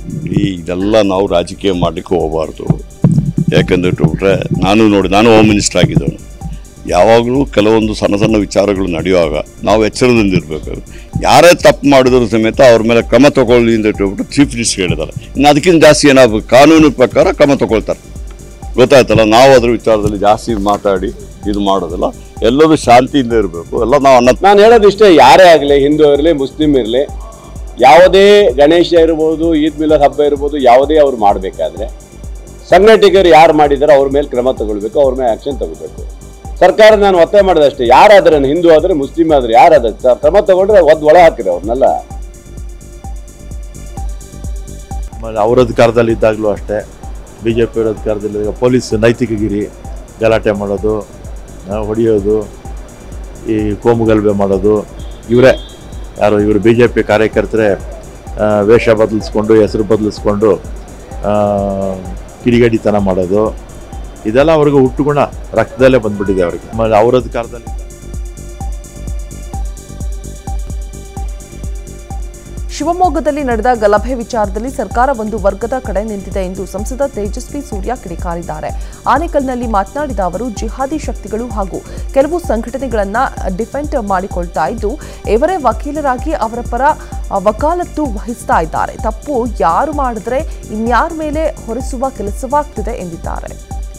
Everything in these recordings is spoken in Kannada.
ಈ ಇದೆಲ್ಲ ನಾವು ರಾಜಕೀಯ ಮಾಡಲಿಕ್ಕೆ ಹೋಗಬಾರ್ದು ಯಾಕಂದ್ರೆ ಬಿಟ್ರೆ ನಾನು ನೋಡಿ ನಾನು ಹೋಮ್ ಮಿನಿಸ್ಟರ್ ಆಗಿದ್ದವನು ಯಾವಾಗಲೂ ಕೆಲವೊಂದು ಸಣ್ಣ ಸಣ್ಣ ವಿಚಾರಗಳು ನಡೆಯುವಾಗ ನಾವು ಎಚ್ಚರದಿಂದ ಇರಬೇಕು ಯಾರೇ ತಪ್ಪು ಮಾಡಿದ್ರು ಸಮೇತ ಅವ್ರ ಮೇಲೆ ಕ್ರಮ ತಗೊಳ್ಳಿ ಅಂತ ಹೇಳ್ಬಿಟ್ಟು ಚೀಫ್ ಮಿನಿಸ್ಟರ್ ಹೇಳಿದ್ದಾರೆ ಇನ್ನು ಅದಕ್ಕಿಂತ ಜಾಸ್ತಿ ಏನಾಗಬೇಕು ಕಾನೂನು ಪ್ರಕಾರ ಕ್ರಮ ತಗೊಳ್ತಾರೆ ಗೊತ್ತಾಯ್ತಲ್ಲ ನಾವು ಅದ್ರ ವಿಚಾರದಲ್ಲಿ ಜಾಸ್ತಿ ಮಾತಾಡಿ ಇದು ಮಾಡೋದಿಲ್ಲ ಎಲ್ಲರೂ ಶಾಂತಿಯಿಂದ ಇರಬೇಕು ಎಲ್ಲ ನಾವು ಅನ್ನ ನಾನು ಹೇಳೋದಿಷ್ಟೇ ಯಾರೇ ಆಗಲಿ ಹಿಂದೂ ಇರಲಿ ಮುಸ್ಲಿಂ ಇರಲಿ ಯಾವುದೇ ಗಣೇಶ ಇರ್ಬೋದು ಈದ್ ಮಿಲಾದ್ ಹಬ್ಬ ಇರ್ಬೋದು ಯಾವುದೇ ಅವ್ರು ಮಾಡಬೇಕಾದ್ರೆ ಸಂಘಟಕರು ಯಾರು ಮಾಡಿದಾರೋ ಅವ್ರ ಮೇಲೆ ಕ್ರಮ ತಗೊಳ್ಬೇಕು ಅವ್ರ ಮೇಲೆ ಆಕ್ಷನ್ ತಗೋಬೇಕು ಸರ್ಕಾರ ನಾನು ಒತ್ತಾಯ ಮಾಡಿದೆ ಅಷ್ಟೇ ಯಾರಾದ್ರೆ ಹಿಂದೂ ಆದ್ರೆ ಮುಸ್ಲಿಂ ಆದ್ರೆ ಯಾರಾದ್ರೆ ಸ- ಕ್ರಮ ತಗೊಂಡ್ರೆ ಒದ್ ಒಳ ಹಾಕಿರಿ ಅವ್ರನ್ನೆಲ್ಲ ಆಮೇಲೆ ಅವ್ರ ಅಧಿಕಾರದಲ್ಲಿ ಇದ್ದಾಗಲೂ ಅಷ್ಟೇ ಬಿ ಜೆ ಪಿಯವ್ರ ಅಧಿಕಾರದಲ್ಲಿ ಪೊಲೀಸ್ ನೈತಿಕಗಿರಿ ಗಲಾಟೆ ಮಾಡೋದು ಆ, ಹೊಡೆಯೋದು ಈ ಕೋಮುಗಲಭೆ ಮಾಡೋದು ಇವರೇ ಯಾರು ಇವರು ಬಿ ಜೆ ಪಿ ಕಾರ್ಯಕರ್ತರೇ ಆ, ವೇಷ ಬದಲಿಸ್ಕೊಂಡು ಹೆಸರು ಬದಲಿಸ್ಕೊಂಡು ಆ, ಕಿಡಿಗೇಡಿತನ ಮಾಡೋದು ಇದೆಲ್ಲ ಅವ್ರಿಗೆ ಹುಟ್ಟುಗುಣ ರಕ್ತದಲ್ಲೇ ಬಂದ್ಬಿಟ್ಟಿದೆ ಅವ್ರಿಗೆ ಆಮೇಲೆ ಅವ್ರ ಅಧಿಕಾರದಲ್ಲಿ ಶಿವಮೊಗ್ಗದಲ್ಲಿ ನಡೆದ ಗಲಭೆ ವಿಚಾರದಲ್ಲಿ ಸರ್ಕಾರ ಒಂದು ವರ್ಗದ ಕಡೆ ನಿಂತಿದೆ ಎಂದು ಸಂಸದ ತೇಜಸ್ವಿ ಸೂರ್ಯ ಕಿಡಿಕಾರಿದ್ದಾರೆ ಆನೇಕಲ್ನಲ್ಲಿ ಮಾತನಾಡಿದ ಅವರು ಜಿಹಾದಿ ಶಕ್ತಿಗಳು ಹಾಗೂ ಕೆಲವು ಸಂಘಟನೆಗಳನ್ನ ಡಿಫೆಂಡ್ ಮಾಡಿಕೊಳ್ತಾ ಇದ್ದು ಇವರೇ ವಕೀಲರಾಗಿ ಅವರ ಪರ ಆ, ವಕಾಲತ್ತು ವಹಿಸ್ತಾ ಇದ್ದಾರೆ ತಪ್ಪು ಯಾರು ಮಾಡಿದ್ರೆ ಇನ್ಯಾರ ಮೇಲೆ ಹೊರಿಸುವ ಕೆಲಸವಾಗ್ತಿದೆ ಎಂದಿದ್ದಾರೆ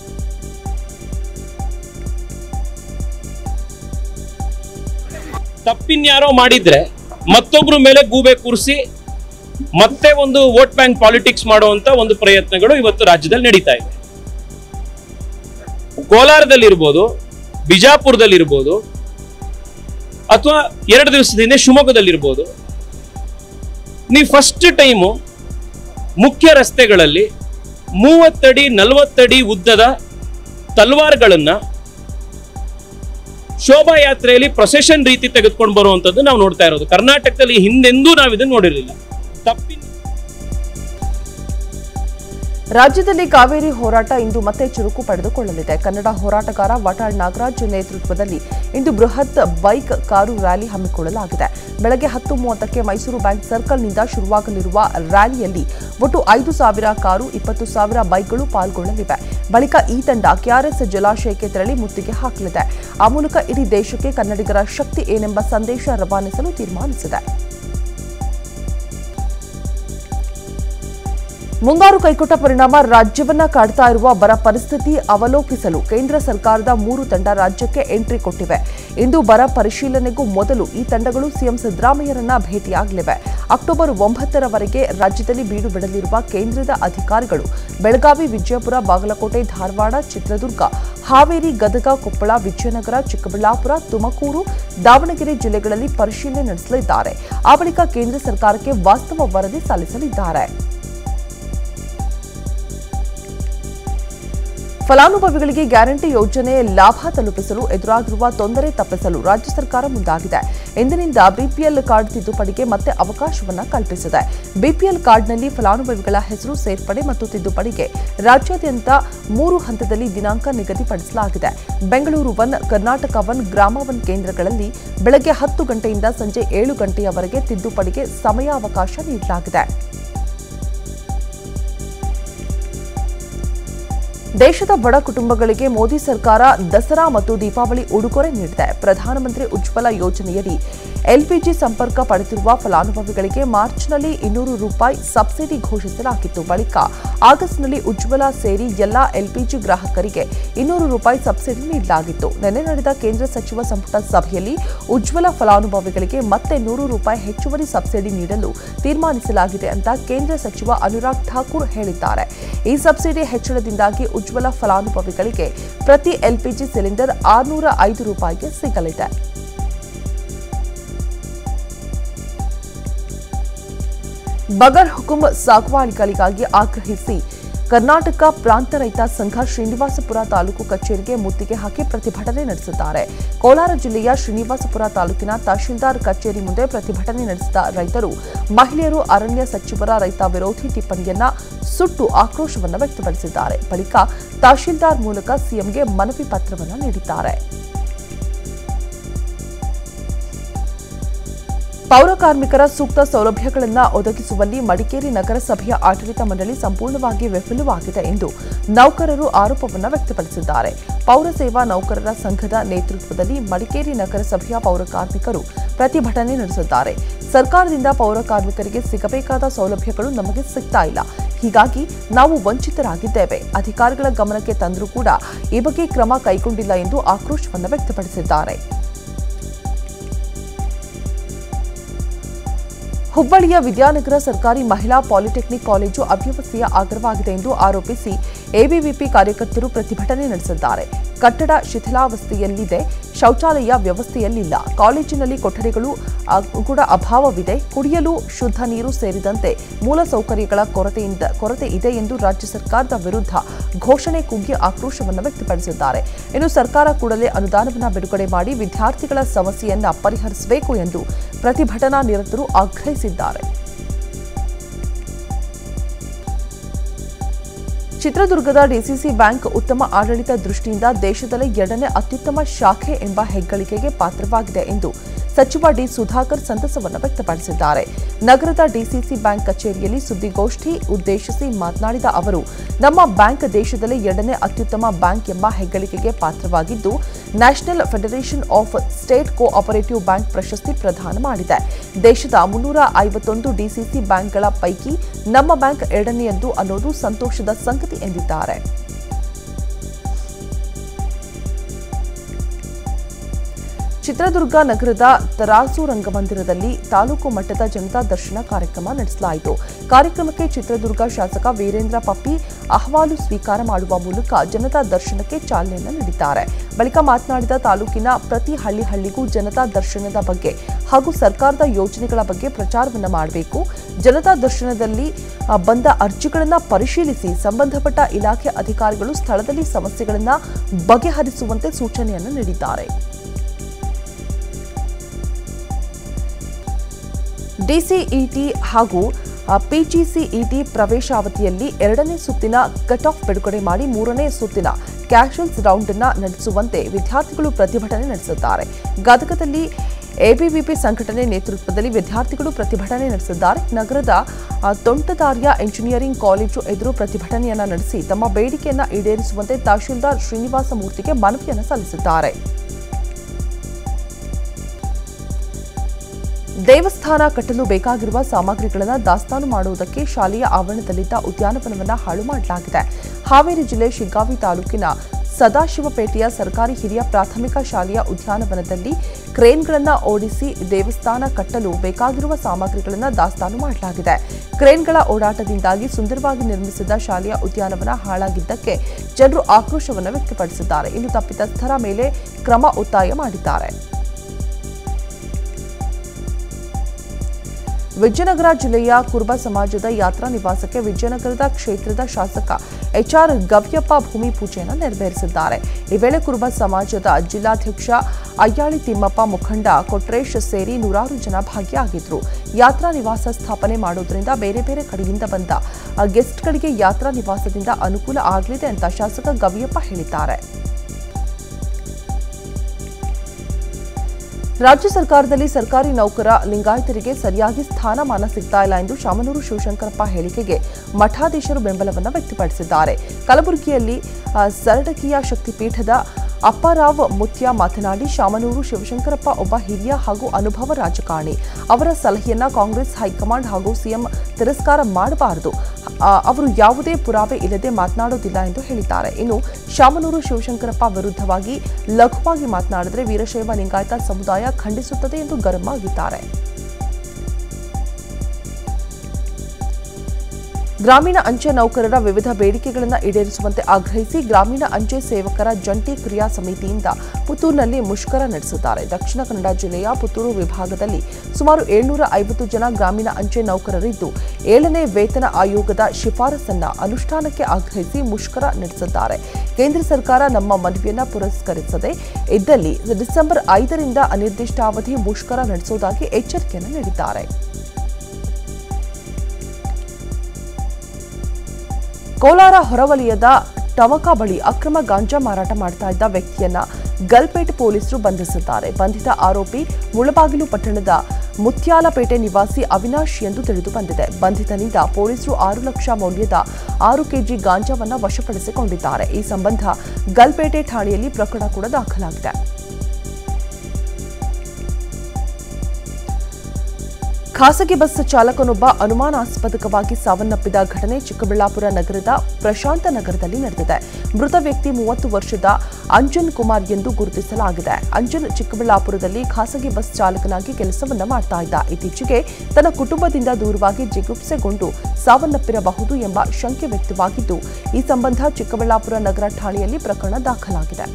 ತಪ್ಪಿನ್ಯಾರೋ ಮಾಡಿದ್ರೆ ಮತ್ತೊಬ್ರ ಮೇಲೆ ಗೂಬೆ ಕೂರಿಸಿ ಮತ್ತೆ ಒಂದು ವೋಟ್ ಬ್ಯಾಂಕ್ ಪಾಲಿಟಿಕ್ಸ್ ಮಾಡುವಂತ ಒಂದು ಪ್ರಯತ್ನಗಳು ಇವತ್ತು ರಾಜ್ಯದಲ್ಲಿ ನಡೀತಾ ಇದೆ ಕೋಲಾರದಲ್ಲಿರ್ಬೋದು ಬಿಜಾಪುರದಲ್ಲಿರ್ಬೋದು ಅಥವಾ ಎರಡು ದಿವಸದ ಹಿಂದೆ ಶಿವಮೊಗ್ಗದಲ್ಲಿರ್ಬೋದು ನೀವು ಫಸ್ಟ್ ಟೈಮು ಮುಖ್ಯ ರಸ್ತೆಗಳಲ್ಲಿ ಮೂವತ್ತಡಿ ನಲವತ್ತಡಿ ಉದ್ದದ ತಲ್ವಾರ್ಗಳನ್ನ ಶೋಭಾಯಾತ್ರೆಯಲ್ಲಿ ಪ್ರೊಸೆಷನ್ ರೀತಿ ತೆಗೆದುಕೊಂಡು ಬರುವಂತದ್ದು ನಾವು ನೋಡ್ತಾ ಇರೋದು ಕರ್ನಾಟಕದಲ್ಲಿ ಹಿಂದೆಂದೂ ನಾವು ಇದನ್ನು ನೋಡಿರಲಿಲ್ಲ ತಪ್ಪಿ ರಾಜ್ಯದಲ್ಲಿ ಕಾವೇರಿ ಹೋರಾಟ ಇಂದು ಮತ್ತೆ ಚುರುಕು ಪಡೆದುಕೊಳ್ಳಲಿದೆ ಕನ್ನಡ ಹೋರಾಟಗಾರ ವಟಾಳ್ ನಾಗರಾಜ್ ನೇತೃತ್ವದಲ್ಲಿ ಇಂದು ಬೃಹತ್ ಬೈಕ್ ಕಾರು ರ್ಯಾಲಿ ಹಮ್ಮಿಕೊಳ್ಳಲಾಗಿದೆ ಬೆಳಗ್ಗೆ ಹತ್ತು ಮೂವತ್ತಕ್ಕೆ ಮೈಸೂರು ಬ್ಯಾಂಕ್ ಸರ್ಕಲ್ನಿಂದ ಶುರುವಾಗಲಿರುವ ರ್ಯಾಲಿಯಲ್ಲಿ ಒಟ್ಟು ಐದು ಸಾವಿರ ಕಾರು ಇಪ್ಪತ್ತು ಸಾವಿರ ಬೈಕ್ಗಳು ಪಾಲ್ಗೊಳ್ಳಲಿವೆ ಬಳಿಕ ಈ ತಂಡ ಕೆಆರ್ಎಸ್ ಜಲಾಶಯಕ್ಕೆ ತೆರಳಿ ಮುತ್ತಿಗೆ ಹಾಕಲಿದೆ ಆ ಮೂಲಕ ಇಡೀ ದೇಶಕ್ಕೆ ಕನ್ನಡಿಗರ ಶಕ್ತಿ ಏನೆಂಬ ಸಂದೇಶ ರವಾನಿಸಲು ತೀರ್ಮಾನಿಸಿದೆ ಮುಂಗಾರು ಕೈಕೊಟ್ಟ ಪರಿಣಾಮ ರಾಜ್ಯವನ್ನ ಕಾಡ್ತಾ ಇರುವ ಬರ ಪರಿಸ್ಥಿತಿ ಅವಲೋಕಿಸಲು ಕೇಂದ್ರ ಸರ್ಕಾರದ ಮೂರು ತಂಡ ರಾಜ್ಯಕ್ಕೆ ಎಂಟ್ರಿ ಕೊಟ್ಟಿವೆ ಇಂದು ಬರ ಪರಿಶೀಲನೆಗೂ ಮೊದಲು ಈ ತಂಡಗಳು ಸಿಎಂ ಸಿದ್ದರಾಮಯ್ಯರನ್ನ ಭೇಟಿಯಾಗಲಿವೆ ಅಕ್ಟೋಬರ್ ಒಂಬತ್ತರವರೆಗೆ ರಾಜ್ಯದಲ್ಲಿ ಬೀಡು ಬಿಡಲಿರುವ ಕೇಂದ್ರದ ಅಧಿಕಾರಿಗಳು ಬೆಳಗಾವಿ ವಿಜಯಪುರ ಬಾಗಲಕೋಟೆ ಧಾರವಾಡ ಚಿತ್ರದುರ್ಗ ಹಾವೇರಿ ಗದಗ ಕೊಪ್ಪಳ ವಿಜಯನಗರ ಚಿಕ್ಕಬಳ್ಳಾಪುರ ತುಮಕೂರು ದಾವಣಗೆರೆ ಜಿಲ್ಲೆಗಳಲ್ಲಿ ಪರಿಶೀಲನೆ ನಡೆಸಲಿದ್ದಾರೆ ಆ ಬಳಿಕ ಕೇಂದ್ರ ಸರ್ಕಾರಕ್ಕೆ ವಾಸ್ತವ ವರದಿ ಸಲ್ಲಿಸಲಿದ್ದಾರೆ ಫಲಾನುಭವಿಗಳಿಗೆ ಗ್ಯಾರಂಟಿ ಯೋಜನೆ ಲಾಭ ತಲುಪಿಸಲು ಎದುರಾಗಿರುವ ತೊಂದರೆ ತಪ್ಪಿಸಲು ರಾಜ್ಯ ಸರ್ಕಾರ ಮುಂದಾಗಿದೆ ಇಂದಿನಿಂದ ಬಿಪಿಎಲ್ ಕಾರ್ಡ್ ತಿದ್ದುಪಡಿಗೆ ಮತ್ತೆ ಅವಕಾಶವನ್ನ ಕಲ್ಪಿಸಿದೆ ಬಿಪಿಎಲ್ ಕಾರ್ಡ್ನಲ್ಲಿ ಫಲಾನುಭವಿಗಳ ಹೆಸರು ಸೇರ್ಪಡೆ ಮತ್ತು ತಿದ್ದುಪಡಿಗೆ ರಾಜ್ಯಾದ್ಯಂತ ಮೂರು ಹಂತದಲ್ಲಿ ದಿನಾಂಕ ನಿಗದಿಪಡಿಸಲಾಗಿದೆ ಬೆಂಗಳೂರು ಒನ್ ಕರ್ನಾಟಕ ಒನ್ ಗ್ರಾಮ ಒನ್ ಕೇಂದ್ರಗಳಲ್ಲಿ ಬೆಳಗ್ಗೆ ಹತ್ತು ಗಂಟೆಯಿಂದ ಸಂಜೆ ಏಳು ಗಂಟೆಯವರೆಗೆ ತಿದ್ದುಪಡಿಗೆ ಸಮಯಾವಕಾಶ ನೀಡಲಾಗಿದೆ ದೇಶದ ಬಡ ಕುಟುಂಬಗಳಿಗೆ ಮೋದಿ ಸರ್ಕಾರ ದಸರಾ ಮತ್ತು ದೀಪಾವಳಿ ಉಡುಗೊರೆ ನೀಡಿದೆ ಪ್ರಧಾನಮಂತ್ರಿ ಉಜ್ವಲ ಯೋಜನೆಯಡಿ ಎಲ್ಪಿಜಿ ಸಂಪರ್ಕ ಪಡೆದಿರುವ ಫಲಾನುಭವಿಗಳಿಗೆ ಮಾರ್ಚ್ನಲ್ಲಿ ಇನ್ನೂರು ರೂಪಾಯಿ ಸಬ್ಸಿಡಿ ಘೋಷಿಸಲಾಗಿತ್ತು ಬಳಿಕ ಆಗಸ್ಟ್ನಲ್ಲಿ ಉಜ್ವಲ ಸೇರಿ ಎಲ್ಲಾ ಎಲ್ಪಿಜಿ ಗ್ರಾಹಕರಿಗೆ ಇನ್ನೂರು ರೂಪಾಯಿ ಸಬ್ಸಿಡಿ ನೀಡಲಾಗಿತ್ತು ನಿನ್ನೆ ನಡೆದ ಕೇಂದ್ರ ಸಚಿವ ಸಂಪುಟ ಸಭೆಯಲ್ಲಿ ಉಜ್ವಲ ಫಲಾನುಭವಿಗಳಿಗೆ ಮತ್ತೆ ನೂರು ರೂಪಾಯಿ ಹೆಚ್ಚುವರಿ ಸಬ್ಸಿಡಿ ನೀಡಲು ತೀರ್ಮಾನಿಸಲಾಗಿದೆ ಅಂತ ಕೇಂದ್ರ ಸಚಿವ ಅನುರಾಗ್ ಠಾಕೂರ್ ಹೇಳಿದ್ದಾರೆ ಈ ಸಬ್ಸಿಡಿ ಹೆಚ್ಚಳದಿಂದಾಗಿ ಉಜ್ವಲ ಫಲಾನುಭವಿಗಳಿಗೆ ಪ್ರತಿ ಎಲ್ಪಿಜಿ ಸಿಲಿಂಡರ್ ಆರುನೂರ ಐದು ರೂಪಾಯಿಗೆ ಸಿಗಲಿದೆ ಬಗರ್ ಹುಕುಂ ಸಾಗುವಾಳಿಗಳಿಗಾಗಿ ಆಗ್ರಹಿಸಿ ಕರ್ನಾಟಕ ಪ್ರಾಂತ ರೈತ ಸಂಘ ಶ್ರೀನಿವಾಸಪುರ ತಾಲೂಕು ಕಚೇರಿಗೆ ಮುತ್ತಿಗೆ ಹಾಕಿ ಪ್ರತಿಭಟನೆ ನಡೆಸಿದ್ದಾರೆ ಕೋಲಾರ ಜಿಲ್ಲೆಯ ಶ್ರೀನಿವಾಸಪುರ ತಾಲೂಕಿನ ತಹಶೀಲ್ದಾರ್ ಕಚೇರಿ ಮುಂದೆ ಪ್ರತಿಭಟನೆ ನಡೆಸಿದ ರೈತರು ಮಹಿಳೆಯರು ಅರಣ್ಯ ಸಚಿವರ ರೈತ ವಿರೋಧಿ ಟಿಪ್ಪಣಿಯನ್ನ ಸುಟ್ಟು ಆಕ್ರೋಶವನ್ನು ವ್ಯಕ್ತಪಡಿಸಿದ್ದಾರೆ ಬಳಿಕ ತಹಶೀಲ್ದಾರ್ ಮೂಲಕ ಸಿಎಂಗೆ ಮನವಿ ಪತ್ರವನ್ನು ನೀಡಿದ್ದಾರೆ ಪೌರ ಕಾರ್ಮಿಕರ ಸೂಕ್ತ ಸೌಲಭ್ಯಗಳನ್ನು ಒದಗಿಸುವಲ್ಲಿ ಮಡಿಕೇರಿ ನಗರಸಭೆಯ ಆಡಳಿತ ಮಂಡಳಿ ಸಂಪೂರ್ಣವಾಗಿ ವಿಫಲವಾಗಿದೆ ಎಂದು ನೌಕರರು ಆರೋಪವನ್ನು ವ್ಯಕ್ತಪಡಿಸಿದ್ದಾರೆ ಪೌರ ಸೇವಾ ನೌಕರರ ಸಂಘದ ನೇತೃತ್ವದಲ್ಲಿ ಮಡಿಕೇರಿ ನಗರಸಭೆಯ ಪೌರ ಕಾರ್ಮಿಕರು ಪ್ರತಿಭಟನೆ ನಡೆಸಿದ್ದಾರೆ ಸರ್ಕಾರದಿಂದ ಪೌರ ಕಾರ್ಮಿಕರಿಗೆ ಸಿಗಬೇಕಾದ ಸೌಲಭ್ಯಗಳು ನಮಗೆ ಸಿಗ್ತಾ ಇಲ್ಲ ಹೀಗಾಗಿ ನಾವು ವಂಚಿತರಾಗಿದ್ದೇವೆ ಅಧಿಕಾರಿಗಳ ಗಮನಕ್ಕೆ ತಂದರೂ ಕೂಡ ಈ ಬಗ್ಗೆ ಕ್ರಮ ಕೈಗೊಂಡಿಲ್ಲ ಎಂದು ಆಕ್ರೋಶವನ್ನು ವ್ಯಕ್ತಪಡಿಸಿದ್ದಾರೆ ಹುಬ್ಬಳ್ಳಿಯ ವಿದ್ಯಾನಗರ ಸರ್ಕಾರಿ ಮಹಿಳಾ ಪಾಲಿಟೆಕ್ನಿಕ್ ಕಾಲೇಜು ಅವ್ಯವಸ್ಥೆಯ ಆಗರವಾಗಿದೆ ಎಂದು ಆರೋಪಿಸಿ ಎಬಿವಿಪಿ ಕಾರ್ಯಕರ್ತರು ಪ್ರತಿಭಟನೆ ನಡೆಸಿದ್ದಾರೆ ಕಟ್ಟಡ ಶಿಥಿಲಾವಸ್ಥೆಯಲ್ಲಿದೆ ಶೌಚಾಲಯ ವ್ಯವಸ್ಥೆಯಲ್ಲಿಲ್ಲ ಕಾಲೇಜಿನಲ್ಲಿ ಕೊಠಡಿಗಳು ಆ, ಕೂಡ ಅಭಾವವಿದೆ ಕುಡಿಯಲು ಶುದ್ಧ ನೀರು ಸೇರಿದಂತೆ ಮೂಲಸೌಕರ್ಯಗಳ ಕೊರತೆಯಿಂದ ಕೊರತೆ ಇದೆ ಎಂದು ರಾಜ್ಯ ಸರ್ಕಾರದ ವಿರುದ್ಧ ಘೋಷಣೆ ಕೂಗಿ ಆಕ್ರೋಶವನ್ನು ವ್ಯಕ್ತಪಡಿಸಿದ್ದಾರೆ ಇನ್ನು ಸರ್ಕಾರ ಕೂಡಲೇ ಅನುದಾನವನ್ನು ಬಿಡುಗಡೆ ಮಾಡಿ ವಿದ್ಯಾರ್ಥಿಗಳ ಸಮಸ್ಯೆಯನ್ನ ಪರಿಹರಿಸಬೇಕು ಎಂದು ಪ್ರತಿಭಟನಾ ನಿರತರು ಆಗ್ರಹಿಸಿದ್ದಾರೆ ಚಿತ್ರದುರ್ಗದ ಡಿಸಿಸಿ ಬ್ಯಾಂಕ್ ಉತ್ತಮ ಆಡಳಿತ ದೃಷ್ಟಿಯಿಂದ ದೇಶದಲ್ಲೇ ಎರಡನೇ ಅತ್ಯುತ್ತಮ ಶಾಖೆ ಎಂಬ ಹೆಗ್ಗಳಿಕೆಗೆ ಪಾತ್ರವಾಗಿದೆ ಎಂದು ಸಚಿವ ಡಿ ಸುಧಾಕರ್ ಸಂತಸವನ್ನು ವ್ಯಕ್ತಪಡಿಸಿದ್ದಾರೆ ನಗರದ ಡಿಸಿಸಿ ಬ್ಯಾಂಕ್ ಕಚೇರಿಯಲ್ಲಿ ಸುದ್ದಿಗೋಷ್ಠಿ ಉದ್ದೇಶಿಸಿ ಮಾತನಾಡಿದ ಅವರು ನಮ್ಮ ಬ್ಯಾಂಕ್ ದೇಶದಲ್ಲೇ ಎರಡನೇ ಅತ್ಯುತ್ತಮ ಬ್ಯಾಂಕ್ ಎಂಬ ಹೆಗ್ಗಳಿಕೆಗೆ ಪಾತ್ರವಾಗಿದ್ದು national federation of state cooperative bank ಪ್ರಶಸ್ತಿ ಪ್ರದಾನ ಮಾಡಿದೆ ದೇಶದ ಮುನ್ನೂರ ಐವತ್ತೊಂದು ಡಿಸಿಸಿ ಬ್ಯಾಂಕ್ಗಳ ಪೈಕಿ ನಮ್ಮ ಬ್ಯಾಂಕ್ ಎರಡನೆಯದ್ದು ಅನ್ನೋದು ಸಂತೋಷದ ಸಂಗತಿ ಎಂದಿದ್ದಾರೆ ಚಿತ್ರದುರ್ಗ ನಗರದ ತರಾಸು ರಂಗಮಂದಿರದಲ್ಲಿ ತಾಲೂಕು ಮಟ್ಟದ ಜನತಾ ದರ್ಶನ ಕಾರ್ಯಕ್ರಮ ನಡೆಸಲಾಯಿತು ಕಾರ್ಯಕ್ರಮಕ್ಕೆ ಚಿತ್ರದುರ್ಗ ಶಾಸಕ ವೀರೇಂದ್ರ ಪಪ್ಪಿ ಅಹವಾಲು ಸ್ವೀಕಾರ ಮಾಡುವ ಮೂಲಕ ಜನತಾ ದರ್ಶನಕ್ಕೆ ಚಾಲನೆಯನ್ನು ನೀಡಿದ್ದಾರೆ ಬಳಿಕ ಮಾತನಾಡಿದ ತಾಲೂಕಿನ ಪ್ರತಿ ಹಳ್ಳಿ ಹಳ್ಳಿಗೂ ಜನತಾ ದರ್ಶನದ ಬಗ್ಗೆ ಹಾಗೂ ಸರ್ಕಾರದ ಯೋಜನೆಗಳ ಬಗ್ಗೆ ಪ್ರಚಾರವನ್ನು ಮಾಡಬೇಕು ಜನತಾ ದರ್ಶನದಲ್ಲಿ ಆ, ಬಂದ ಅರ್ಜಿಗಳನ್ನು ಪರಿಶೀಲಿಸಿ ಸಂಬಂಧಪಟ್ಟ ಇಲಾಖೆ ಅಧಿಕಾರಿಗಳು ಸ್ಥಳದಲ್ಲಿ ಸಮಸ್ಯೆಗಳನ್ನು ಬಗೆಹರಿಸುವಂತೆ ಸೂಚನೆಯನ್ನು ನೀಡಿದ್ದಾರೆ ಡಿಸಿಇಟಿ ಹಾಗೂ ಪಿಜಿಸಿಇಟಿ ಪ್ರವೇಶಾವಧಿಯಲ್ಲಿ ಎರಡನೇ ಸುತ್ತಿನ ಕಟ್ ಆಫ್ ಬಿಡುಗಡೆ ಮಾಡಿ ಮೂರನೇ ಸುತ್ತಿನ ಕ್ಯಾಶಲ್ಸ್ ರೌಂಡ್ ಅನ್ನ ನಡೆಸುವಂತೆ ವಿದ್ಯಾರ್ಥಿಗಳು ಪ್ರತಿಭಟನೆ ನಡೆಸಿದ್ದಾರೆ ಗದಗದಲ್ಲಿ ಎಬಿವಿಪಿ ಸಂಘಟನೆ ನೇತೃತ್ವದಲ್ಲಿ ವಿದ್ಯಾರ್ಥಿಗಳು ಪ್ರತಿಭಟನೆ ನಡೆಸಿದ್ದಾರೆ ನಗರದ ಆ, ತೋಂಟದಾರ್ಯ ಎಂಜಿನಿಯರಿಂಗ್ ಕಾಲೇಜು ಎದುರು ಪ್ರತಿಭಟನೆಯನ್ನ ನಡೆಸಿ ತಮ್ಮ ಬೇಡಿಕೆಯನ್ನ ಈಡೇರಿಸುವಂತೆ ತಹಶೀಲ್ದಾರ್ ಶ್ರೀನಿವಾಸ ಮೂರ್ತಿಗೆ ಮನವಿಯನ್ನು ಸಲ್ಲಿಸಿದ್ದಾರೆ ದೇವಸ್ಥಾನ ಕಟ್ಟಲು ಬೇಕಾಗಿರುವ ಸಾಮಗ್ರಿಗಳನ್ನು ದಾಸ್ತಾನು ಮಾಡುವುದಕ್ಕೆ ಶಾಲೆಯ ಆವರಣದಲ್ಲಿದ್ದ ಉದ್ಯಾನವನವನ್ನು ಹಾಳು ಮಾಡಲಾಗಿದೆ ಹಾವೇರಿ ಜಿಲ್ಲೆ ಶಿಗ್ಗಾವಿ ತಾಲೂಕಿನ ಸದಾಶಿವಪೇಟೆಯ ಸರ್ಕಾರಿ ಹಿರಿಯ ಪ್ರಾಥಮಿಕ ಶಾಲೆಯ ಉದ್ಯಾನವನದಲ್ಲಿ ಕ್ರೇನ್ಗಳನ್ನು ಓಡಿಸಿ ದೇವಸ್ಥಾನ ಕಟ್ಟಲು ಬೇಕಾಗಿರುವ ಸಾಮಗ್ರಿಗಳನ್ನು ದಾಸ್ತಾನು ಮಾಡಲಾಗಿದೆ ಕ್ರೇನ್ಗಳ ಓಡಾಟದಿಂದಾಗಿ ಸುಂದರವಾಗಿ ನಿರ್ಮಿಸಿದ ಶಾಲೆಯ ಉದ್ಯಾನವನ ಹಾಳಾಗಿದ್ದಕ್ಕೆ ಜನರು ಆಕ್ರೋಶವನ್ನು ವ್ಯಕ್ತಪಡಿಸಿದ್ದಾರೆ ಇನ್ನು ತಪ್ಪಿತಸ್ಥರ ಮೇಲೆ ಕ್ರಮ ಒತ್ತಾಯ ಮಾಡಿದ್ದಾರೆ ವಿಜಯನಗರ ಜಿಲ್ಲೆಯ ಕುರುಬ ಸಮಾಜದ ಯಾತ್ರಾ ನಿವಾಸಕ್ಕೆ ವಿಜಯನಗರದ ಕ್ಷೇತ್ರದ ಶಾಸಕ ಎಚ್ಆರ್ ಗವ್ಯಪ್ಪ ಭೂಮಿ ಪೂಜೆಯನ್ನು ನೆರವೇರಿಸಿದ್ದಾರೆ ಈ ವೇಳೆ ಕುರುಬ ಸಮಾಜದ ಜಿಲ್ಲಾಧ್ಯಕ್ಷ ಅಯ್ಯಾಳಿ ತಿಮ್ಮಪ್ಪ ಮುಖಂಡ ಕೊಟ್ರೇಶ್ ಸೇರಿ ನೂರಾರು ಜನ ಭಾಗಿಯಾಗಿದ್ರು ಯಾತ್ರಾ ನಿವಾಸ ಸ್ಥಾಪನೆ ಮಾಡೋದ್ರಿಂದ ಬೇರೆ ಬೇರೆ ಕಡೆಯಿಂದ ಬಂದ ಆ, ಗೆಸ್ಟ್ಗಳಿಗೆ ಯಾತ್ರಾ ನಿವಾಸದಿಂದ ಅನುಕೂಲ ಆಗಲಿದೆ ಅಂತ ಶಾಸಕ ಗವಿಯಪ್ಪ ಹೇಳಿದ್ದಾರೆ ರಾಜ್ಯ ಸರ್ಕಾರದಲ್ಲಿ ಸರ್ಕಾರಿ ನೌಕರ ಲಿಂಗಾಯತರಿಗೆ ಸರಿಯಾಗಿ ಸ್ಥಾನಮಾನ ಸಿಗ್ತಾ ಇಲ್ಲ ಎಂದು ಶಾಮನೂರು ಶಿವಶಂಕರಪ್ಪ ಹೇಳಿಕೆಗೆ ಮಠಾಧೀಶರು ಬೆಂಬಲವನ್ನು ವ್ಯಕ್ತಪಡಿಸಿದ್ದಾರೆ ಕಲಬುರಗಿಯಲ್ಲಿ ಆ, ಸರಡಕಿಯ ಶಕ್ತಿಪೀಠದ ಅಪ್ಪಾರಾವ್ ಮುತ್ಯ ಮಾತನಾಡಿ ಶಾಮನೂರು ಶಿವಶಂಕರಪ್ಪ ಒಬ್ಬ ಹಿರಿಯ ಹಾಗೂ ಅನುಭವ ರಾಜಕಾರಣಿ ಅವರ ಸಲಹೆಯನ್ನ ಕಾಂಗ್ರೆಸ್ ಹೈಕಮಾಂಡ್ ಹಾಗೂ ಸಿಎಂ ತಿರಸ್ಕಾರ ಮಾಡಬಾರದು ಆ, ಅವರು ಯಾವುದೇ ಪುರಾವೆ ಇಲ್ಲದೆ ಮಾತನಾಡೋದಿಲ್ಲ ಎಂದು ಹೇಳಿದ್ದಾರೆ ಇನ್ನು ಶಾಮನೂರು ಶಿವಶಂಕರಪ್ಪ ವಿರುದ್ಧವಾಗಿ ಲಘುವಾಗಿ ಮಾತನಾಡಿದರೆ ವೀರಶೈವ ಲಿಂಗಾಯತ ಸಮುದಾಯ ಖಂಡಿಸುತ್ತದೆ ಎಂದು ಗರಂ ಆಗಿದ್ದಾರೆ ಗ್ರಾಮೀಣ ಅಂಚೆ ನೌಕರರ ವಿವಿಧ ಬೇಡಿಕೆಗಳನ್ನು ಈಡೇರಿಸುವಂತೆ ಆಗ್ರಹಿಸಿ ಗ್ರಾಮೀಣ ಅಂಚೆ ಸೇವಕರ ಜಂಟಿ ಕ್ರಿಯಾ ಸಮಿತಿಯಿಂದ ಪುತ್ತೂರಿನಲ್ಲಿ ಮುಷ್ಕರ ನಡೆಸಿದ್ದಾರೆ ದಕ್ಷಿಣ ಕನ್ನಡ ಜಿಲ್ಲೆಯ ಪುತ್ತೂರು ವಿಭಾಗದಲ್ಲಿ ಸುಮಾರು ಏಳ್ನೂರ ಐವತ್ತು ಜನ ಗ್ರಾಮೀಣ ಅಂಚೆ ನೌಕರರಿದ್ದು ಏಳನೇ ವೇತನ ಆಯೋಗದ ಶಿಫಾರಸನ್ನ ಅನುಷ್ಠಾನಕ್ಕೆ ಆಗ್ರಹಿಸಿ ಮುಷ್ಕರ ನಡೆಸಿದ್ದಾರೆ ಕೇಂದ್ರ ಸರ್ಕಾರ ನಮ್ಮ ಮನವಿಯನ್ನ ಪುರಸ್ಕರಿಸದೆ ಇದ್ದಲ್ಲಿ ಡಿಸೆಂಬರ್ ಐದರಿಂದ ಅನಿರ್ದಿಷ್ಟಾವಧಿ ಮುಷ್ಕರ ನಡೆಸುವುದಾಗಿ ಎಚ್ಚರಿಕೆಯನ್ನು ನೀಡಿದ್ದಾರೆ ಕೋಲಾರ ಹೊರವಲಯದ ಟವಕ ಬಳಿ ಅಕ್ರಮ ಗಾಂಜಾ ಮಾರಾಟ ಮಾಡ್ತಾ ಇದ್ದ ವ್ಯಕ್ತಿಯನ್ನ ಗಲ್ಪೇಟ್ ಪೊಲೀಸರು ಬಂಧಿಸಿದ್ದಾರೆ ಬಂಧಿತ ಆರೋಪಿ ಮುಳಬಾಗಿಲು ಪಟ್ಟಣದ ಮುತ್ಯಾಲಪೇಟೆ ನಿವಾಸಿ ಅವಿನಾಶ್ ಎಂದು ತಿಳಿದು ಬಂದಿದೆ ಬಂಧಿತನಿಂದ ಪೊಲೀಸರು ಆರು ಲಕ್ಷ ಮೌಲ್ಯದ ಆರು ಕೆಜಿ ಗಾಂಜಾವನ್ನ ವಶಪಡಿಸಿಕೊಂಡಿದ್ದಾರೆ ಈ ಸಂಬಂಧ ಗಲ್ಪೇಟೆ ಠಾಣೆಯಲ್ಲಿ ಪ್ರಕರಣ ಕೂಡ ದಾಖಲಾಗಿದೆ ಖಾಸಗಿ ಬಸ್ ಚಾಲಕನೊಬ್ಬ ಅನುಮಾನಾಸ್ಪದಕವಾಗಿ ಸಾವನ್ನಪ್ಪಿದ ಘಟನೆ ಚಿಕ್ಕಬಳ್ಳಾಪುರ ನಗರದ ಪ್ರಶಾಂತ ನಗರದಲ್ಲಿ ನಡೆದಿದೆ ಮೃತ ವ್ಯಕ್ತಿ ಮೂವತ್ತು ವರ್ಷದ ಅಂಜನ್ ಕುಮಾರ್ ಎಂದು ಗುರುತಿಸಲಾಗಿದೆ ಅಂಜನ್ ಚಿಕ್ಕಬಳ್ಳಾಪುರದಲ್ಲಿ ಖಾಸಗಿ ಬಸ್ ಚಾಲಕನಾಗಿ ಕೆಲಸವನ್ನ ಮಾಡ್ತಾ ಇದ್ದ ಇತ್ತೀಚೆಗೆ ತನ್ನ ಕುಟುಂಬದಿಂದ ದೂರವಾಗಿ ಜಿಗುಪ್ಸೆಗೊಂಡು ಸಾವನ್ನಪ್ಪಿರಬಹುದು ಎಂಬ ಶಂಕೆ ವ್ಯಕ್ತವಾಗಿದ್ದು ಈ ಸಂಬಂಧ ಚಿಕ್ಕಬಳ್ಳಾಪುರ ನಗರ ಠಾಣೆಯಲ್ಲಿ ಪ್ರಕರಣ ದಾಖಲಾಗಿದೆ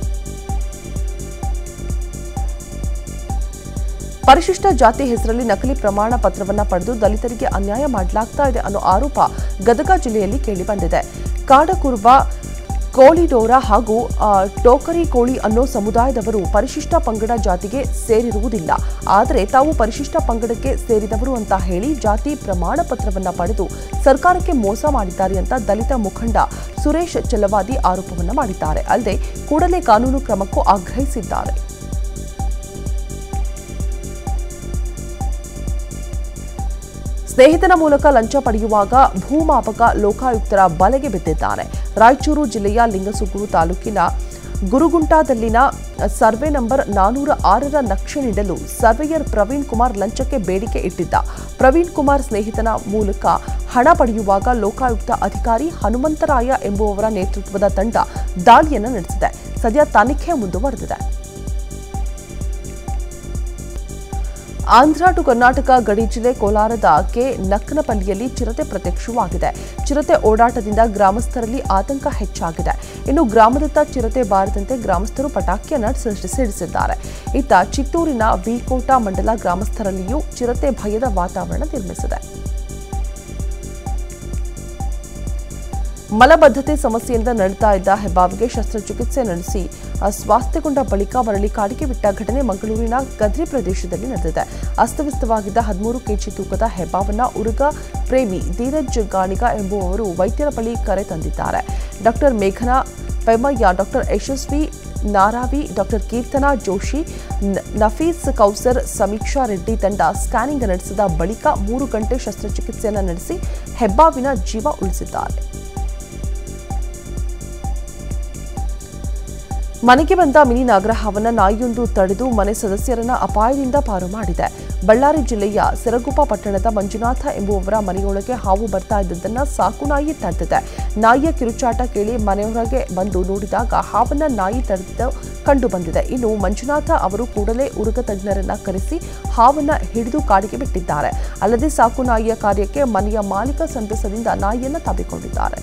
ಪರಿಶಿಷ್ಟ ಜಾತಿ ಹೆಸರಲ್ಲಿ ನಕಲಿ ಪ್ರಮಾಣ ಪತ್ರವನ್ನ ಪಡೆದು ದಲಿತರಿಗೆ ಅನ್ಯಾಯ ಮಾಡಲಾಗ್ತಾ ಇದೆ ಅನ್ನೋ ಆರೋಪ ಗದಗ ಜಿಲ್ಲೆಯಲ್ಲಿ ಕೇಳಿಬಂದಿದೆ ಕಾಡಕುರುಬ ಕೋಳಿಡೋರ ಹಾಗೂ ಆ, ಟೋಕರಿ ಕೋಳಿ ಅನ್ನೋ ಸಮುದಾಯದವರು ಪರಿಶಿಷ್ಟ ಪಂಗಡ ಜಾತಿಗೆ ಸೇರಿರುವುದಿಲ್ಲ ಆದರೆ ತಾವು ಪರಿಶಿಷ್ಟ ಪಂಗಡಕ್ಕೆ ಸೇರಿದವರು ಅಂತ ಹೇಳಿ ಜಾತಿ ಪ್ರಮಾಣ ಪತ್ರವನ್ನ ಪಡೆದು ಸರ್ಕಾರಕ್ಕೆ ಮೋಸ ಮಾಡಿದ್ದಾರೆ ಅಂತ ದಲಿತ ಮುಖಂಡ ಸುರೇಶ್ ಚೆಲವಾದಿ ಆರೋಪವನ್ನ ಮಾಡಿದ್ದಾರೆ ಅಲ್ಲದೆ ಕೂಡಲೇ ಕಾನೂನು ಕ್ರಮಕ್ಕೂ ಆಗ್ರಹಿಸಿದ್ದಾರೆ ಸ್ನೇಹಿತನ ಮೂಲಕ ಲಂಚ ಪಡೆಯುವಾಗ ಭೂಮಾಪಕ ಲೋಕಾಯುಕ್ತರ ಬಲೆಗೆ ಬಿದ್ದಿದ್ದಾನೆ ರಾಯಚೂರು ಜಿಲ್ಲೆಯ ಲಿಂಗಸುಗೂರು ತಾಲೂಕಿನ ಗುರುಗುಂಟಾದಲ್ಲಿನ ಸರ್ವೆ ನಂಬರ್ ನಾನೂರ ಆರರ ನಕ್ಷೆ ನೀಡಲು ಸರ್ವೇಯರ್ ಪ್ರವೀಣ್ ಕುಮಾರ್ ಲಂಚಕ್ಕೆ ಬೇಡಿಕೆ ಇಟ್ಟಿದ್ದ ಪ್ರವೀಣ್ ಕುಮಾರ್ ಸ್ನೇಹಿತನ ಮೂಲಕ ಹಣ ಪಡೆಯುವಾಗ ಲೋಕಾಯುಕ್ತ ಅಧಿಕಾರಿ ಹನುಮಂತರಾಯ ಎಂಬುವವರ ನೇತೃತ್ವದ ತಂಡ ದಾಳಿಯನ್ನು ನಡೆಸಿದೆ ಸದ್ಯ ತನಿಖೆ ಮುಂದುವರೆದಿದೆ ಆಂಧ್ರ ಟು ಕರ್ನಾಟಕ ಗಡಿ ಜಿಲ್ಲೆ ಕೋಲಾರದ ಕೆ ನಕ್ಕನಪಲ್ಲಿಯಲ್ಲಿ ಚಿರತೆ ಪ್ರತ್ಯಕ್ಷವಾಗಿದೆ ಚಿರತೆ ಓಡಾಟದಿಂದ ಗ್ರಾಮಸ್ಥರಲ್ಲಿ ಆತಂಕ ಹೆಚ್ಚಾಗಿದೆ ಇನ್ನು ಗ್ರಾಮದತ್ತ ಚಿರತೆ ಬಾರದಂತೆ ಗ್ರಾಮಸ್ಥರು ಪಟಾಕಿಯನ್ನ ಸಿಡಿಸಿ- ಸಿಡಿಸಿದ್ದಾರೆ ಇತ್ತ ಚಿತ್ತೂರಿನ ವಿಕೋಟ ಮಂಡಲ ಗ್ರಾಮಸ್ಥರಲ್ಲಿಯೂ ಚಿರತೆ ಭಯದ ವಾತಾವರಣ ನಿರ್ಮಿಸಿದೆ ಮಲಬದ್ಧತೆ ಸಮಸ್ಯೆಯಿಂದ ನಡೀತಾ ಇದ್ದ ಹೆಬ್ಬಾವಿಗೆ ಶಸ್ತ್ರಚಿಕಿತ್ಸೆ ನಡೆಸಿ ಸ್ವಾಸ್ಥ್ಯಗೊಂಡ ಬಳಿಕ ಮರಳಿ ಕಾಡಿಗೆ ಬಿಟ್ಟ ಘಟನೆ ಮಂಗಳೂರಿನ ಗದ್ರಿ ಪ್ರದೇಶದಲ್ಲಿ ನಡೆದಿದೆ ಅಸ್ತವ್ಯಸ್ತವಾಗಿದ್ದ ಹದಿಮೂರು ಕೆಜಿ ತೂಕದ ಹೆಬ್ಬಾವನ್ನ ಉರುಗ ಪ್ರೇಮಿ ಧೀರಜ್ ಗಾಣಿಗ ಎಂಬುವವರು ವೈದ್ಯರ ಬಳಿ ಕರೆ ತಂದಿದ್ದಾರೆ ಡಾಕ್ಟರ್ ಮೇಘನಾ ಪೆಮ್ಮಯ್ಯ ಡಾಕ್ಟರ್ ಯಶಸ್ವಿ ನಾರಾವಿ ಡಾಕ್ಟರ್ ಕೀರ್ತನಾ ಜೋಶಿ ನ- ನಫೀಸ್ ಕೌಸರ್ ಸಮೀಕ್ಷಾ ರೆಡ್ಡಿ ತಂಡ ಸ್ಕ್ಯಾನಿಂಗ್ ನಡೆಸಿದ ಬಳಿಕ ಮೂರು ಗಂಟೆ ಶಸ್ತ್ರಚಿಕಿತ್ಸೆಯನ್ನು ನಡೆಸಿ ಹೆಬ್ಬಾವಿನ ಜೀವ ಉಳಿಸಿದ್ದಾರೆ ಮನೆಗೆ ಬಂದ ಮಿನಿ ನಾಗರಹಾವನ್ನ ನಾಯಿಯೊಂದು ತಡೆದು ಮನೆ ಸದಸ್ಯರನ್ನ ಅಪಾಯದಿಂದ ಪಾರು ಮಾಡಿದೆ ಬಳ್ಳಾರಿ ಜಿಲ್ಲೆಯ ಸಿರಗುಪ್ಪ ಪಟ್ಟಣದ ಮಂಜುನಾಥ ಎಂಬುವವರ ಮನೆಯೊಳಗೆ ಹಾವು ಬರ್ತಾ ಇದ್ದದನ್ನ ಸಾಕು ನಾಯಿ ತಡೆದಿದೆ ನಾಯಿಯ ಕಿರುಚಾಟ ಕೇಳಿ ಮನೆಯೊಳಗೆ ಬಂದು ನೋಡಿದಾಗ ಹಾವನ್ನ ನಾಯಿ ತಡೆದು ಕಂಡು ಬಂದಿದೆ ಇನ್ನು ಮಂಜುನಾಥ ಅವರು ಕೂಡಲೇ ಉರುಗ ತಜ್ಞರನ್ನ ಕರೆಸಿ ಹಾವನ್ನ ಹಿಡಿದು ಕಾಡಿಗೆ ಬಿಟ್ಟಿದ್ದಾರೆ ಅಲ್ಲದೆ ಸಾಕು ನಾಯಿಯ ಕಾರ್ಯಕ್ಕೆ ಮನೆಯ ಮಾಲೀಕ ಸಂತಸದಿಂದ ನಾಯಿಯನ್ನ ತಬ್ಬಿಕೊಂಡಿದ್ದಾರೆ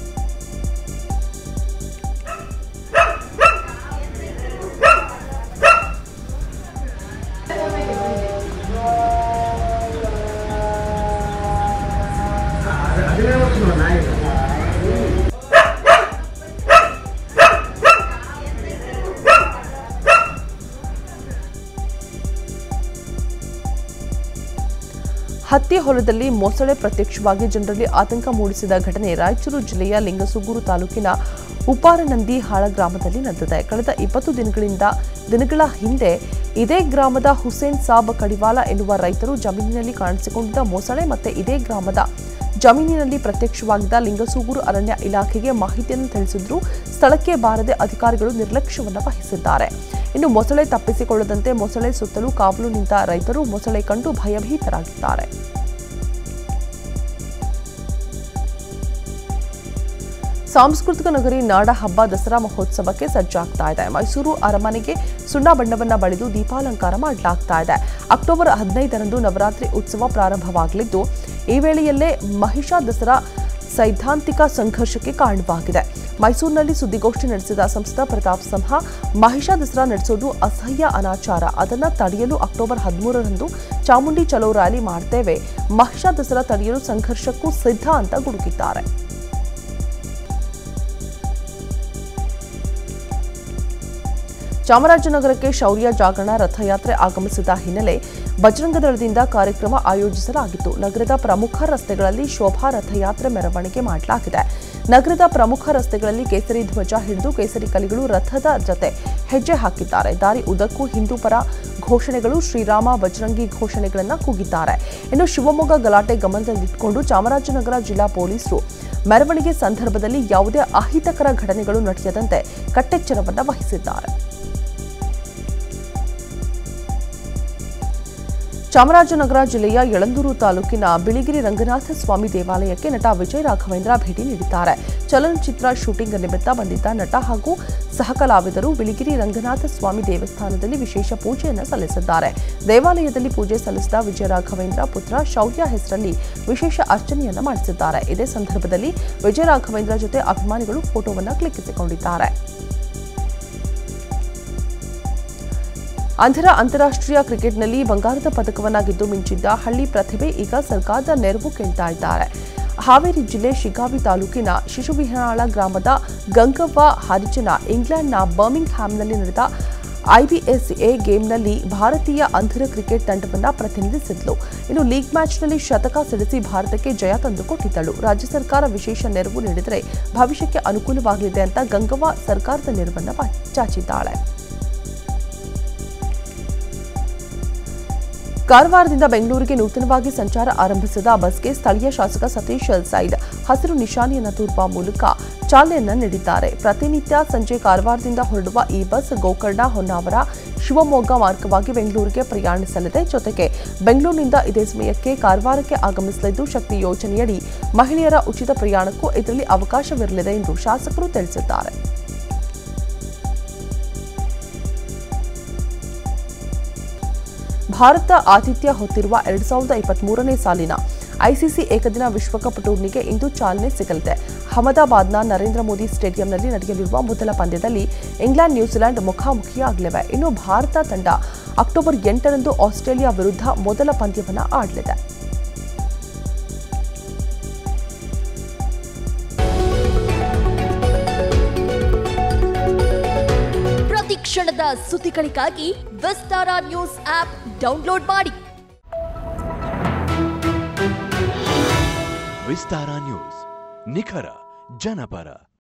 ಹತ್ತಿ ಹೊಲದಲ್ಲಿ ಮೊಸಳೆ ಪ್ರತ್ಯಕ್ಷವಾಗಿ ಜನರಲ್ಲಿ ಆತಂಕ ಮೂಡಿಸಿದ ಘಟನೆ ರಾಯಚೂರು ಜಿಲ್ಲೆಯ ಲಿಂಗಸುಗೂರು ತಾಲೂಕಿನ ಉಪಾರನಂದಿ ಹಾಳ ಗ್ರಾಮದಲ್ಲಿ ನಡೆದಿದೆ ಕಳೆದ ಇಪ್ಪತ್ತು ದಿನಗಳಿಂದ ದಿನಗಳ ಹಿಂದೆ ಇದೇ ಗ್ರಾಮದ ಹುಸೇನ್ ಸಾಬ್ ಕಡಿವಾಲ ಎನ್ನುವ ರೈತರು ಜಮೀನಿನಲ್ಲಿ ಕಾಣಿಸಿಕೊಂಡಿದ್ದ ಮೊಸಳೆ ಮತ್ತೆ ಇದೇ ಗ್ರಾಮದ ಜಮೀನಿನಲ್ಲಿ ಪ್ರತ್ಯಕ್ಷವಾಗಿದ್ದ ಲಿಂಗಸೂಗೂರು ಅರಣ್ಯ ಇಲಾಖೆಗೆ ಮಾಹಿತಿಯನ್ನು ತಿಳಿಸಿದ್ರು ಸ್ಥಳಕ್ಕೆ ಬಾರದೆ ಅಧಿಕಾರಿಗಳು ನಿರ್ಲಕ್ಷ್ಯವನ್ನು ವಹಿಸಿದ್ದಾರೆ ಇನ್ನು ಮೊಸಳೆ ತಪ್ಪಿಸಿಕೊಳ್ಳದಂತೆ ಮೊಸಳೆ ಸುತ್ತಲೂ ಕಾವಲು ನಿಂತ ರೈತರು ಮೊಸಳೆ ಕಂಡು ಭಯಭೀತರಾಗಿದ್ದಾರೆ ಸಾಂಸ್ಕೃತಿಕ ನಗರಿ ನಾಡ ಹಬ್ಬ ದಸರಾ ಮಹೋತ್ಸವಕ್ಕೆ ಸಜ್ಜಾಗ್ತಾ ಇದೆ ಮೈಸೂರು ಅರಮನೆಗೆ ಸುಣ್ಣ ಬಣ್ಣವನ್ನ ಬಳಿದು ದೀಪಾಲಂಕಾರ ಮಾಡಲಾಗ್ತಾ ಇದೆ ಅಕ್ಟೋಬರ್ ಹದಿನೈದರಂದು ನವರಾತ್ರಿ ಉತ್ಸವ ಪ್ರಾರಂಭವಾಗಲಿದ್ದು ಈ ವೇಳೆಯಲ್ಲೇ ಮಹಿಷಾ ದಸರಾ ಸೈದ್ಧಾಂತಿಕ ಸಂಘರ್ಷಕ್ಕೆ ಕಾರಣವಾಗಿದೆ ಮೈಸೂರಿನಲ್ಲಿ ಸುದ್ದಿಗೋಷ್ಠಿ ನಡೆಸಿದ ಸಂಸದ ಪ್ರತಾಪ್ ಸಿಂಹ ಮಹಿಷಾ ದಸರಾ ನಡೆಸೋದು ಅಸಹ್ಯ ಅನಾಚಾರ ಅದನ್ನ ತಡೆಯಲು ಅಕ್ಟೋಬರ್ ಹದಿಮೂರರಂದು ಚಾಮುಂಡಿ ಚಲೋ ರ್ಯಾಲಿ ಮಾಡ್ತೇವೆ ಮಹಿಷಾ ದಸರಾ ತಡೆಯಲು ಸಂಘರ್ಷಕ್ಕೂ ಸಿದ್ಧ ಅಂತ ಗುಡುಗಿದ್ದಾರೆ ಚಾಮರಾಜನಗರಕ್ಕೆ ಶೌರ್ಯ ಜಾಗರಣ ರಥಯಾತ್ರೆ ಆಗಮಿಸಿದ ಹಿನ್ನೆಲೆ ಬಜರಂಗ ದಳದಿಂದ ಕಾರ್ಯಕ್ರಮ ಆಯೋಜಿಸಲಾಗಿತ್ತು ನಗರದ ಪ್ರಮುಖ ರಸ್ತೆಗಳಲ್ಲಿ ಶೋಭಾ ರಥಯಾತ್ರೆ ಮೆರವಣಿಗೆ ಮಾಡಲಾಗಿದೆ ನಗರದ ಪ್ರಮುಖ ರಸ್ತೆಗಳಲ್ಲಿ ಕೇಸರಿ ಧ್ವಜ ಹಿಡಿದು ಕೇಸರಿ ಕಲಿಗಳು ರಥದ ಜತೆ ಹೆಜ್ಜೆ ಹಾಕಿದ್ದಾರೆ ದಾರಿ ಉದ್ದಕ್ಕೂ ಹಿಂದೂ ಪರ ಘೋಷಣೆಗಳು ಶ್ರೀರಾಮ ಬಜರಂಗಿ ಘೋಷಣೆಗಳನ್ನು ಕೂಗಿದ್ದಾರೆ ಇನ್ನು ಶಿವಮೊಗ್ಗ ಗಲಾಟೆ ಗಮನದಲ್ಲಿಟ್ಟುಕೊಂಡು ಚಾಮರಾಜನಗರ ಜಿಲ್ಲಾ ಪೊಲೀಸರು ಮೆರವಣಿಗೆ ಸಂದರ್ಭದಲ್ಲಿ ಯಾವುದೇ ಅಹಿತಕರ ಘಟನೆಗಳು ನಡೆಯದಂತೆ ಕಟ್ಟೆಚ್ಚರವನ್ನು ವಹಿಸಿದ್ದಾರೆ ಚಾಮರಾಜನಗರ ಜಿಲ್ಲೆಯ ಯಳಂದೂರು ತಾಲೂಕಿನ ಬಿಳಿಗಿರಿ ರಂಗನಾಥ ಸ್ವಾಮಿ ದೇವಾಲಯಕ್ಕೆ ನಟ ವಿಜಯ ರಾಘವೇಂದ್ರ ಭೇಟಿ ನೀಡಿದ್ದಾರೆ ಚಲನಚಿತ್ರ ಶೂಟಿಂಗ್ ನಿಮಿತ್ತ ಬಂದಿದ್ದ ನಟ ಹಾಗೂ ಸಹಕಲಾವಿದರು ಬಿಳಿಗಿರಿ ರಂಗನಾಥ ಸ್ವಾಮಿ ದೇವಸ್ಥಾನದಲ್ಲಿ ವಿಶೇಷ ಪೂಜೆಯನ್ನು ಸಲ್ಲಿಸಿದ್ದಾರೆ ದೇವಾಲಯದಲ್ಲಿ ಪೂಜೆ ಸಲ್ಲಿಸಿದ ವಿಜಯ ರಾಘವೇಂದ್ರ ಪುತ್ರ ಶೌರ್ಯ ಹೆಸರಲ್ಲಿ ವಿಶೇಷ ಅರ್ಚನೆಯನ್ನು ಮಾಡಿಸಿದ್ದಾರೆ ಇದೇ ಸಂದರ್ಭದಲ್ಲಿ ವಿಜಯ ರಾಘವೇಂದ್ರ ಜೊತೆ ಅಭಿಮಾನಿಗಳು ಫೋಟೋವನ್ನು ಕ್ಲಿಕ್ಕಿಸಿಕೊಂಡಿದ್ದಾರೆ ಅಂಧರ ಅಂತಾರಾಷ್ಟ್ರೀಯ ಕ್ರಿಕೆಟ್ನಲ್ಲಿ ಬಂಗಾರದ ಪದಕವನ್ನ ಗೆದ್ದು ಮಿಂಚಿದ್ದ ಹಳ್ಳಿ ಪ್ರತಿಭೆ ಈಗ ಸರ್ಕಾರದ ನೆರವು ಕೇಳ್ತಾ ಇದ್ದಾರೆ ಹಾವೇರಿ ಜಿಲ್ಲೆ ಶಿಗಾವಿ ತಾಲೂಕಿನ ಶಿಶುವಿಹಾಳ ಗ್ರಾಮದ ಗಂಗವ್ವ ಹರಿಜನ ಇಂಗ್ಲೆಂಡ್ನ ಬರ್ಮಿಂಗ್ ಹ್ಯಾಮ್ನಲ್ಲಿ ನಡೆದ ಐಬಿಎಸ್ಎ ಗೇಮ್ನಲ್ಲಿ ಭಾರತೀಯ ಅಂಧರ ಕ್ರಿಕೆಟ್ ತಂಡವನ್ನು ಪ್ರತಿನಿಧಿಸಿದ್ಲು ಇನ್ನು ಲೀಗ್ ಮ್ಯಾಚ್ನಲ್ಲಿ ಶತಕ ಸಿಡಿಸಿ ಭಾರತಕ್ಕೆ ಜಯ ತಂದುಕೊಟ್ಟಿದ್ದಳು ರಾಜ್ಯ ಸರ್ಕಾರ ವಿಶೇಷ ನೆರವು ನೀಡಿದರೆ ಭವಿಷ್ಯಕ್ಕೆ ಅನುಕೂಲವಾಗಲಿದೆ ಅಂತ ಗಂಗವ್ವ ಸರ್ಕಾರದ ನೆರವನ್ನು ಪಾ- ಚಾಚಿದ್ದಾಳೆ ಕಾರವಾರದಿಂದ ಬೆಂಗಳೂರಿಗೆ ನೂತನವಾಗಿ ಸಂಚಾರ ಆರಂಭಿಸಿದ ಬಸ್ಗೆ ಸ್ಥಳೀಯ ಶಾಸಕ ಸತೀಶ್ ಸೈಡ್ ಹಸಿರು ನಿಶಾನೆಯನ್ನು ತೋರುವ ಮೂಲಕ ಚಾಲನೆಯನ್ನ ನೀಡಿದ್ದಾರೆ ಪ್ರತಿನಿತ್ಯ ಸಂಜೆ ಕಾರವಾರದಿಂದ ಹೊರಡುವ ಈ ಬಸ್ ಗೋಕರ್ಣ ಹೊನ್ನಾವರ ಶಿವಮೊಗ್ಗ ಮಾರ್ಗವಾಗಿ ಬೆಂಗಳೂರಿಗೆ ಪ್ರಯಾಣಿಸಲಿದೆ ಜೊತೆಗೆ ಬೆಂಗಳೂರಿನಿಂದ ಇದೇ ಸಮಯಕ್ಕೆ ಕಾರವಾರಕ್ಕೆ ಆಗಮಿಸಲಿದ್ದು ಶಕ್ತಿ ಯೋಜನೆಯಡಿ ಮಹಿಳೆಯರ ಉಚಿತ ಪ್ರಯಾಣಕ್ಕೂ ಇದರಲ್ಲಿ ಅವಕಾಶವಿರಲಿದೆ ಎಂದು ಶಾಸಕರು ತಿಳಿಸಿದ್ದಾರೆ ಭಾರತ ಆತಿಥ್ಯ ಹೊತ್ತಿರುವ ಎರಡ್ ಸಾವಿರದ ಇಪ್ಪತ್ಮೂರನೇ ಸಾಲಿನ ಐಸಿಸಿ ಏಕದಿನ ವಿಶ್ವಕಪ್ ಟೂರ್ನಿಗೆ ಇಂದು ಚಾಲನೆ ಸಿಗಲಿದೆ ಅಹಮದಾಬಾದ್ನ ನರೇಂದ್ರ ಮೋದಿ ಸ್ಟೇಡಿಯಂನಲ್ಲಿ ನಡೆಯಲಿರುವ ಮೊದಲ ಪಂದ್ಯದಲ್ಲಿ ಇಂಗ್ಲೆಂಡ್ ನ್ಯೂಜಿಲೆಂಡ್ ಮುಖಾಮುಖಿಯಾಗಲಿವೆ ಇನ್ನು ಭಾರತ ತಂಡ ಅಕ್ಟೋಬರ್ ಎಂಟರಂದು ಆಸ್ಟ್ರೇಲಿಯಾ ವಿರುದ್ಧ ಮೊದಲ ಪಂದ್ಯವನ್ನು ಆಡಲಿದೆ ಪ್ರತಿ ಕ್ಷಣದ ಸುದ್ದಿಗಳಿಗಾಗಿ ವಿಸ್ತಾರ ನ್ಯೂಸ್ ಆಪ್ ಡೌನ್ಲೋಡ್ ಮಾಡಿ ವಿಸ್ತಾರ ನ್ಯೂಸ್ ನಿಖರ ಜನಪರ